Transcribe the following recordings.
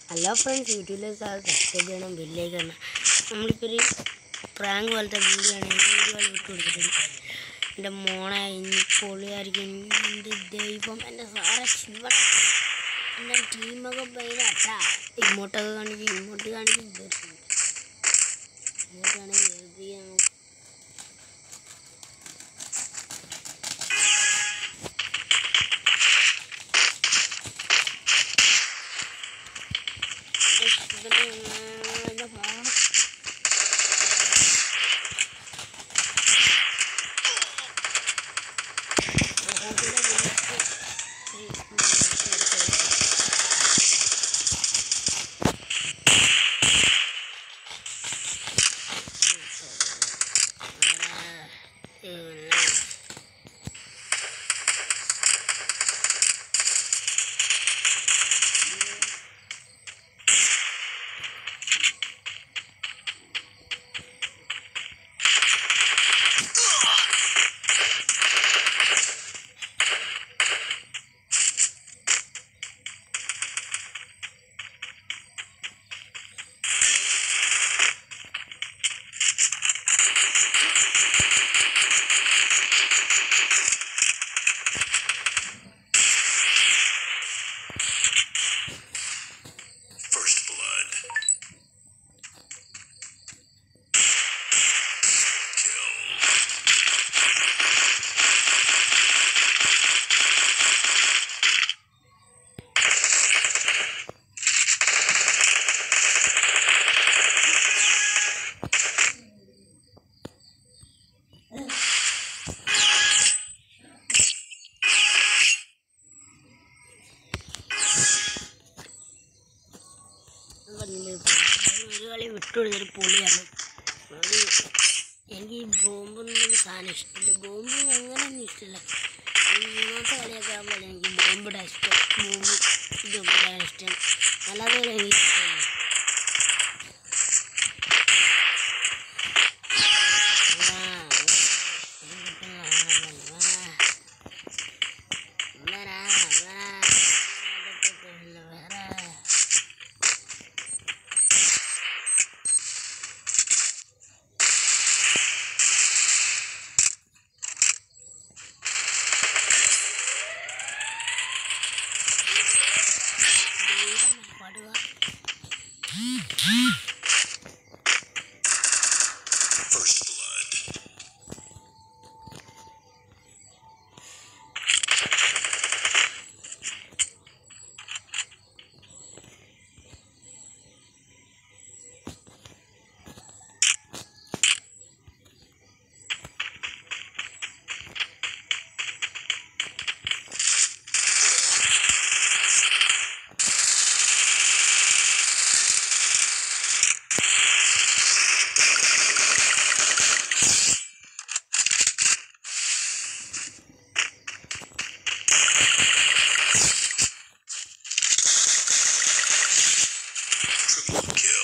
Hello friends യൂട്യൂബിലേക്ക് subscribe ചെയ്യണം ബില്ലേക്ക് വരണം നമ്മളിപ്പോൾ ഒരു പ്രാങ്ക് പോലത്തെ വീഡിയോ ആണ് എൻ്റെ വീഡിയോ വിട്ടു കൊടുത്തിട്ടുണ്ട് എൻ്റെ മോണെ ഇനി പൊളിയായിരിക്കും എൻ്റെ ദൈവം എൻ്റെ സാറെ ശിവന എൻ്റെ ടീമൊക്കെ ഭയങ്കര ഇങ്ങോട്ടൊക്കെ കാണിക്കും ഇങ്ങോട്ട് കാണിക്കും ഇങ്ങോട്ടാണെങ്കിൽ വെറുതെയാണ് എൻ്റെ ശിവനെ എൻ്റെ മോണെ First blood. Kill. പറഞ്ഞില്ലേ, ഒരു കളി വിട്ടുകൊടുത്തൊരു പൊളിയാണ് അത് എനിക്ക് ഈ ബോംബൊന്നും എനിക്ക് സാധനം ഇഷ്ടമില്ല ബോംബ് അങ്ങനെയൊന്നും ഇഷ്ടമില്ല ഈ മൂന്നാമത്തെ കളിയൊക്കെ ആകുമ്പോൾ എനിക്ക് ബോംബിടാൻ ഇഷ്ടം ബോംബ് ഇതൊക്കെ ഇടാൻ ഇഷ്ടം അല്ലാതെ കളി എനിക്ക് ഇഷ്ടമില്ല ആ, ഇതിപ്പോ കാണുന്നല്ലോ. ആ. വരാ, വരാ, ഇതൊക്കെ ഇല്ല, വരാ. ദൈവമേ, പാടുക. First blood. Triple kill.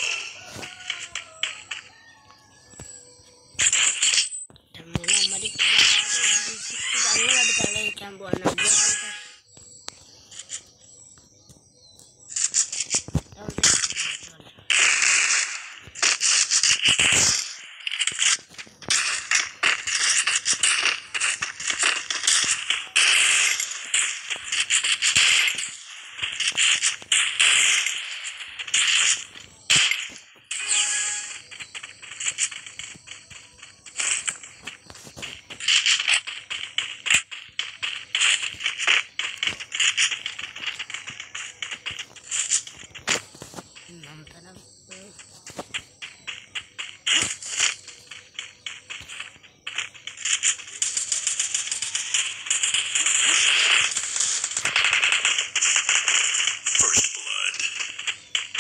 നമ്മളെ അമ്മടി അങ്ങോട്ട് തലയിക്കാൻ പോകണം നന്ദനം First blood.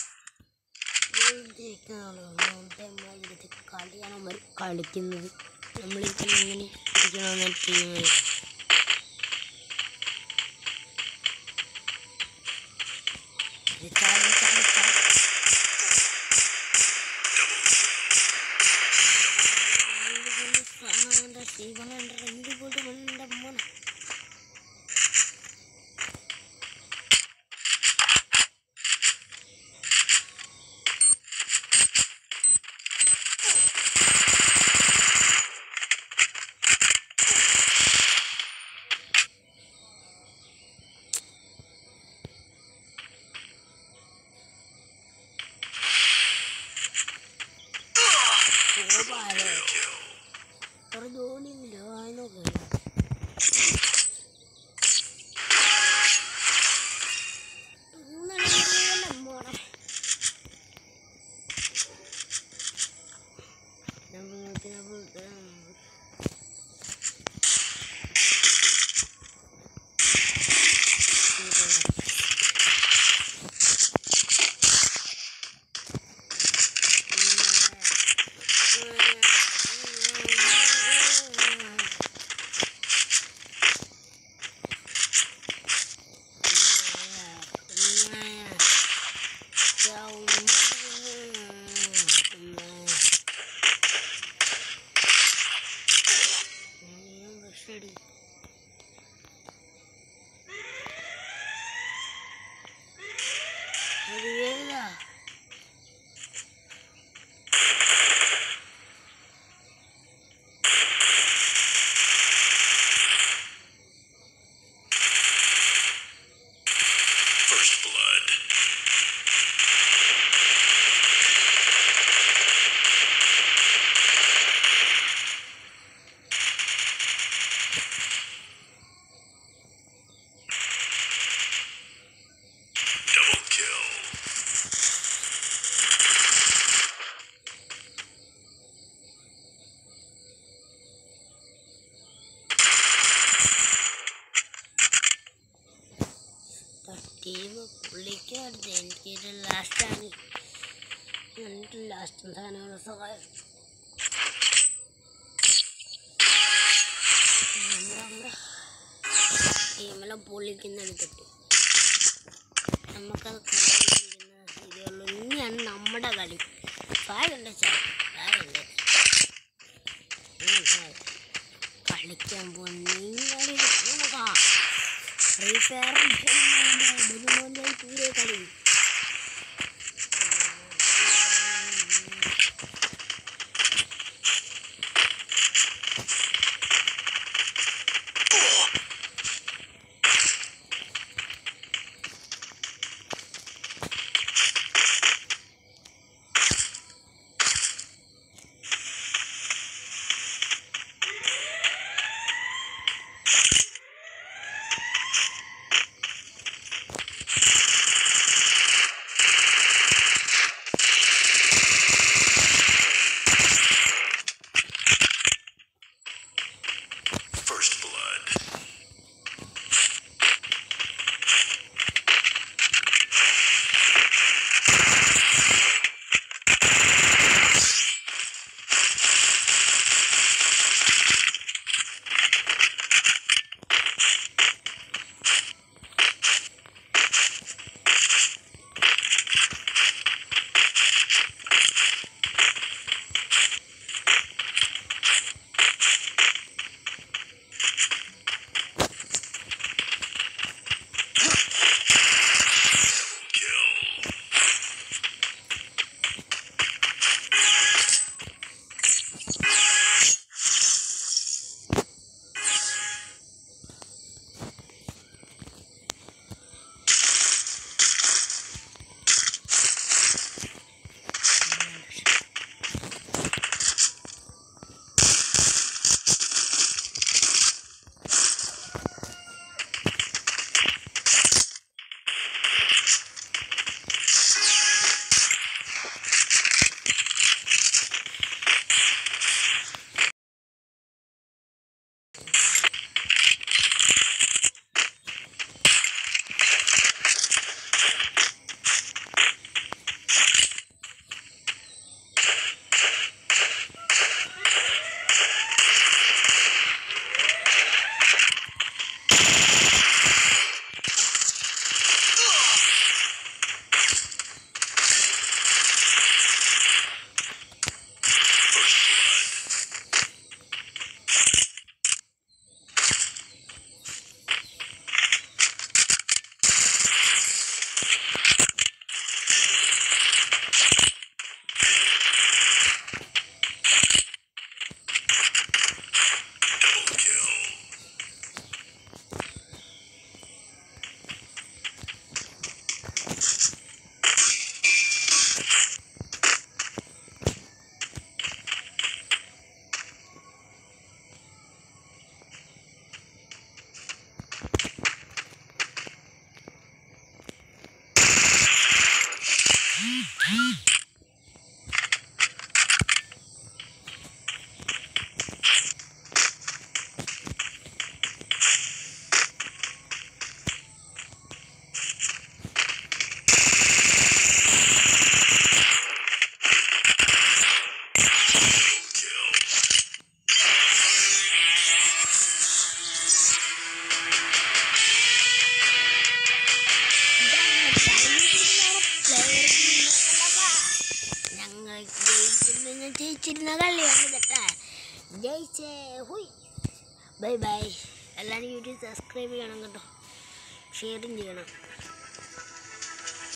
കളിയാണ് അവർ കളിക്കുന്നത് നമ്മളിപ്പോൾ എങ്ങനെ ഇരിക്കണമെന്ന് ടീം ചാടി ചാടി ചാടി മോനെ പോവാലോ Kill. ഒരു ജോലിയില്ല അതിനൊക്കെ മോനെ നമുക്ക് നമുക്ക് ശരി അത് ഏതാ First blood. Double kill. Team പുള്ളിക്ക് അടുത്ത് എനിക്കൊരു ലാസ്റ്റാണ് എനിക്ക് ലാസ്റ്റ് സാധനങ്ങളുടെ സഹായം ടീമെല്ലാം പൊളിക്കുന്നെടുത്തിട്ട് നമുക്കത് കണ്ടിരിക്കുന്ന ഇതുള്ളൂ ഇനിയാണ് നമ്മുടെ കളി ഫാലുണ്ട് സാർ ഫാലുണ്ട് കളിക്കാൻ പോകുന്ന ഫ്രീ ഫയറും ബലുമോൻ്റെ പൂരേ കളി കളിക്കുന്ന കളിയാണ് കേട്ടാ ജയിച്ചേ ഹുയ് ബൈ ബൈ എല്ലാവരും യൂട്യൂബ് സബ്സ്ക്രൈബ് ചെയ്യണം കേട്ടോ ഷെയറും ചെയ്യണം